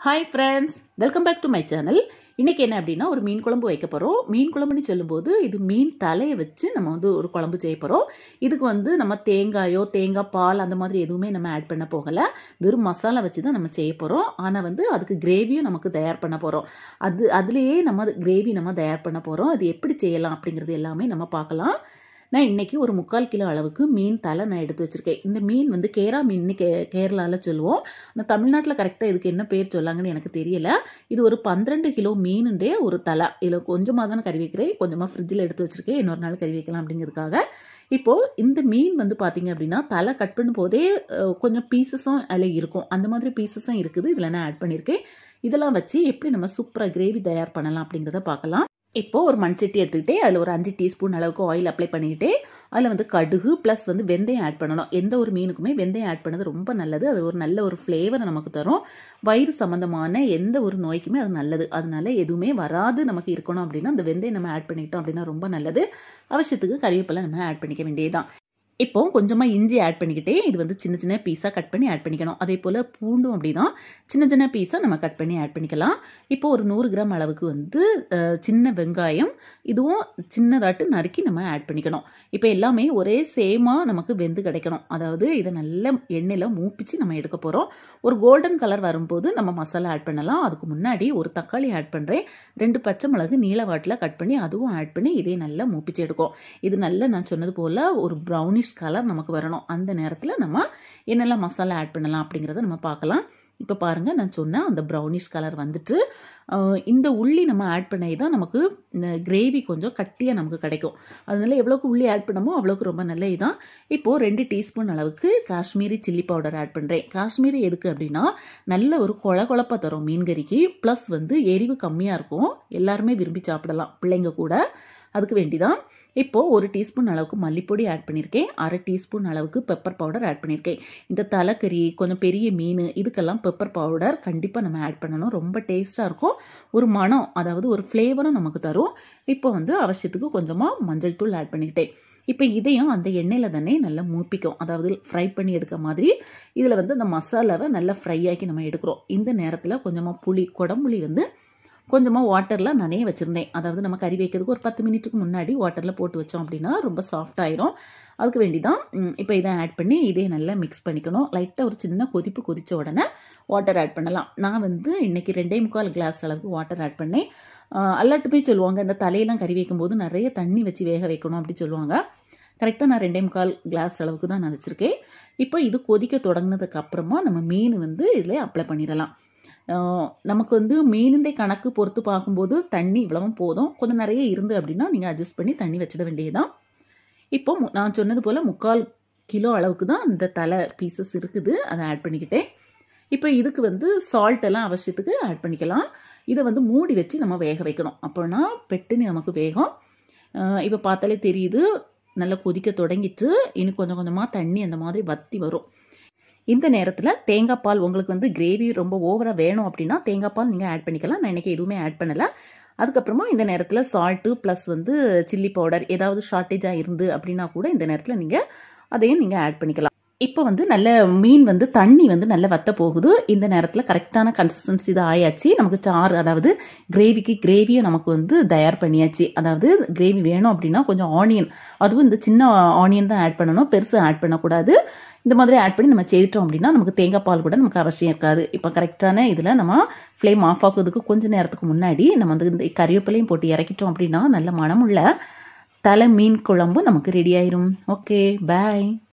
hi friends welcome back to my channel இன்றைக்கி என்ன அப்படின்னா ஒரு மீன் குழம்பு வைக்க போகிறோம் மீன் குழம்புன்னு சொல்லும்போது இது மீன் தலையை வச்சு நம்ம வந்து ஒரு குழம்பு செய்ய போகிறோம் இதுக்கு வந்து நம்ம தேங்காயோ தேங்காய் பால் அந்த மாதிரி எதுவுமே நம்ம ஆட் பண்ண போகலை வெறும் மசாலா வச்சு தான் நம்ம செய்ய போகிறோம் ஆனால் வந்து அதுக்கு கிரேவியும் நமக்கு தயார் பண்ண போகிறோம் அது அதுலேயே நம்ம கிரேவி நம்ம தயார் பண்ண போகிறோம் அது எப்படி செய்யலாம் அப்படிங்கிறது எல்லாமே நம்ம பார்க்கலாம் நான் இன்றைக்கி ஒரு முக்கால் கிலோ அளவுக்கு மீன் தலை நான் எடுத்து வச்சுருக்கேன் இந்த மீன் வந்து கேரா மீன் கே கேரளாவில் சொல்லுவோம் ஆனால் தமிழ்நாட்டில் கரெக்டாக இதுக்கு என்ன பேர் சொல்லாங்கன்னு எனக்கு தெரியல இது ஒரு பன்னிரெண்டு கிலோ மீனுண்டே ஒரு தலை இதில் கொஞ்சமாக தானே கறி வைக்கிறேன் கொஞ்சமாக ஃப்ரிட்ஜில் எடுத்து வச்சுருக்கேன் இன்னொரு நாள் கறி வைக்கலாம் அப்படிங்கிறதுக்காக இப்போது இந்த மீன் வந்து பார்த்திங்க அப்படின்னா தலை கட் பண்ணும் போதே அஹ், கொஞ்சம் பீசஸும் அதில் இருக்கும் அந்த மாதிரி பீசஸும் இருக்குது இதில் நான் ஆட் பண்ணியிருக்கேன் இதெல்லாம் வச்சு எப்படி நம்ம சூப்பராக கிரேவி தயார் பண்ணலாம் அப்படிங்கிறத பார்க்கலாம் இப்போது ஒரு மண்சட்டி எடுத்துக்கிட்டே அதில் ஒரு அஞ்சு டீஸ்பூன் அளவுக்கு ஆயில் அப்ளை பண்ணிக்கிட்டே அதில் வந்து கடுகு ப்ளஸ் வந்து வெந்தயம் ஆட் பண்ணணும் எந்த ஒரு மீனுக்குமே வெந்தயம் ஆட் பண்ணது ரொம்ப நல்லது அது ஒரு நல்ல ஒரு ஃப்ளேவரை நமக்கு தரும் வயிறு சம்மந்தமான எந்த ஒரு நோய்க்குமே அது நல்லது அதனால எதுவுமே வராது நமக்கு இருக்கணும் அப்படின்னா அந்த வெந்தயம் நம்ம ஆட் பண்ணிக்கிட்டோம் அப்படின்னா ரொம்ப நல்லது அவசியத்துக்கு கறிவேப்பிலை நம்ம ஆட் பண்ணிக்க வேண்டியதுதான் இப்போ கொஞ்சமாக இஞ்சி ஆட் பண்ணிக்கிட்டே இது வந்து சின்ன சின்ன பீஸாக கட் பண்ணி ஆட் பண்ணிக்கணும் அதே போல் பூண்டும் அப்படிதான் சின்ன சின்ன பீஸாக நம்ம கட் பண்ணி ஆட் பண்ணிக்கலாம் இப்போ ஒரு நூறு கிராம் அளவுக்கு வந்து அஹ், சின்ன வெங்காயம் இதுவும் சின்னதாட்டு நறுக்கி நம்ம ஆட் பண்ணிக்கணும் இப்போ எல்லாமே ஒரே சேமாக நமக்கு வெந்து கிடைக்கணும் அதாவது இதை நல்ல எண்ணெயில் மூப்பிச்சு நம்ம எடுக்க போகிறோம் ஒரு கோல்டன் கலர் வரும்போது நம்ம மசாலா ஆட் பண்ணலாம் அதுக்கு முன்னாடி ஒரு தக்காளி ஆட் பண்ணுறேன் ரெண்டு பச்சை மிளகு நீல வாட்டில் கட் பண்ணி அதுவும் ஆட் பண்ணி இதே நல்லா மூப்பிச்சு எடுக்கும் இது நல்ல நான் சொன்னது போல் ஒரு ப்ரௌனிஷ் கலர் நமக்கு வரணும் அந்த நேரத்தில் நம்ம என்னெல்லாம் மசாலா ஆட் பண்ணலாம் அப்படிங்கிறத நம்ம பார்க்கலாம் இப்போ பாருங்கள் நான் சொன்னேன் அந்த ப்ரௌனிஷ் கலர் வந்துட்டு அஹ், இந்த உள்ளி நம்ம ஆட் பண்ணி தான் நமக்கு இந்த கிரேவி கொஞ்சம் கட்டியாக நமக்கு கிடைக்கும் அதனால எவ்வளோக்கு உள்ளி ஆட் பண்ணமோ அவ்வளோக்கு ரொம்ப நல்ல இதான் இப்போது ரெண்டு டீஸ்பூன் அளவுக்கு காஷ்மீரி சில்லி பவுடர் ஆட் பண்ணுறேன் காஷ்மீரி எதுக்கு அப்படின்னா நல்ல ஒரு கொழ கொழப்பா தரும் மீன் கறிக்கு ப்ளஸ் வந்து எரிவு கம்மியாக இருக்கும் எல்லாருமே விரும்பி சாப்பிடலாம் பிள்ளைங்க கூட அதுக்கு வேண்டிதான் இப்போது ஒரு டீஸ்பூன் அளவுக்கு மல்லிப்பொடி ஆட் பண்ணியிருக்கேன் அரை டீஸ்பூன் அளவுக்கு பெப்பர் பவுடர் ஆட் பண்ணியிருக்கேன் இந்த தலைக்கறி கொஞ்சம் பெரிய மீன் இதுக்கெல்லாம் பெப்பர் பவுடர் கண்டிப்பாக நம்ம ஆட் பண்ணணும் ரொம்ப டேஸ்ட்டாக இருக்கும் ஒரு மனம் அதாவது ஒரு ஃப்ளேவரும் நமக்கு தரும் இப்போ வந்து அவசியத்துக்கு கொஞ்சமாக மஞ்சள் தூள் ஆட் பண்ணிக்கிட்டேன் இப்போ இதையும் அந்த எண்ணெயில் தானே நல்லா மூப்பிக்கும் அதாவது ஃப்ரை பண்ணி எடுக்க மாதிரி இதில் வந்து அந்த மசாலாவை நல்லா ஃப்ரை ஆக்கி நம்ம எடுக்கிறோம் இந்த நேரத்தில் கொஞ்சமாக புளி குடம்புளி வந்து கொஞ்சமாக வாட்டரில் நனைய வச்சுருந்தேன் அதாவது நம்ம கறி வைக்கிறதுக்கு ஒரு பத்து மினிட்டுக்கு முன்னாடி வாட்டரில் போட்டு வச்சோம் அப்படின்னா ரொம்ப சாஃப்ட் ஆயிரும் அதுக்கு வேண்டி தான் இப்போ இதை ஆட் பண்ணி இதே நல்லா மிக்ஸ் பண்ணிக்கணும் லைட்டாக ஒரு சின்ன கொதிப்பு கொதித்த உடனே வாட்டர் ஆட் பண்ணலாம் நான் வந்து இன்றைக்கி ரெண்டே முக்கால் கிளாஸ் அளவுக்கு வாட்டர் ஆட் பண்ணேன் அல்லாட்டுமே சொல்லுவாங்க இந்த தலையெல்லாம் கறி வைக்கும்போது நிறைய தண்ணி வச்சு வேக வைக்கணும் அப்படி சொல்லுவாங்க கரெக்டாக நான் ரெண்டே முக்கால் கிளாஸ் அளவுக்கு தான் நான் வச்சுருக்கேன் இப்போ இது கொதிக்க தொடங்கினதுக்கு அப்புறமா நம்ம மீன் வந்து இதில் அப்ளை பண்ணிடலாம் ஆஹ் நமக்கு வந்து மீனுண்டே கணக்கு பொறுத்து பார்க்கும்போது தண்ணி இவ்வளவும் போதும் கொஞ்சம் நிறைய இருந்து அப்படின்னா நீங்கள் அட்ஜஸ்ட் பண்ணி தண்ணி வச்சிட வேண்டியதுதான் இப்போ மு- நான் சொன்னது போல் முக்கால் கிலோ அளவுக்கு தான் இந்த தலை பீசஸ் இருக்குது அதை ஆட் பண்ணிக்கிட்டேன் இப்போ இதுக்கு வந்து சால்ட் எல்லாம் அவசியத்துக்கு ஆட் பண்ணிக்கலாம் இதை வந்து மூடி வச்சு நம்ம வேக வைக்கணும் அப்போனா பெட்டுன்னு நமக்கு வேகும் ஆஹ் இப்போ பார்த்தாலே தெரியுது நல்லா கொதிக்க தொடங்கிட்டு இன்னும் கொஞ்சம் கொஞ்சமாக தண்ணி அந்த மாதிரி வத்தி வரும் இந்த நேரத்தில் தேங்காய் பால் உங்களுக்கு வந்து கிரேவி ரொம்ப ஓவராக வேணும் அப்படின்னா தேங்காய் பால் நீங்கள் ஆட் பண்ணிக்கலாம் நான் இன்றைக்கி எதுவுமே ஆட் பண்ணலை அதுக்கப்புறமா இந்த நேரத்தில் சால்ட்டு ப்ளஸ் வந்து சில்லி பவுடர் ஏதாவது ஷார்ட்டேஜாக இருந்து அப்படின்னா கூட இந்த நேரத்தில் நீங்கள் அதையும் நீங்கள் ஆட் பண்ணிக்கலாம் இப்போ வந்து நல்ல மீன் வந்து தண்ணி வந்து நல்லா வத்த போகுது இந்த நேரத்தில் கரெக்டான கன்சிஸ்டன்சி தான் ஆயாச்சு நமக்கு சாறு அதாவது கிரேவிக்கு கிரேவியை நமக்கு வந்து தயார் பண்ணியாச்சு அதாவது கிரேவி வேணும் அப்படின்னா கொஞ்சம் ஆனியன் அதுவும் இந்த சின்ன ஆனியன் தான் ஆட் பண்ணணும் பெருசு ஆட் பண்ணக்கூடாது இந்த மாதிரி ஆட் பண்ணி நம்ம செய்துட்டோம் அப்படின்னா நமக்கு தேங்காய் பால் கூட நமக்கு அவசியம் இருக்காது இப்போ கரெக்டான இதில் நம்ம ஃப்ளேம் ஆஃப் ஆக்குறதுக்கு கொஞ்சம் நேரத்துக்கு முன்னாடி நம்ம வந்து இந்த கறிவேப்பிலையும் போட்டு இறக்கிட்டோம் அப்படின்னா நல்ல மணமுள்ள தலை மீன் குழம்பு நமக்கு ரெடி ஆயிரும் ஓகே பாய்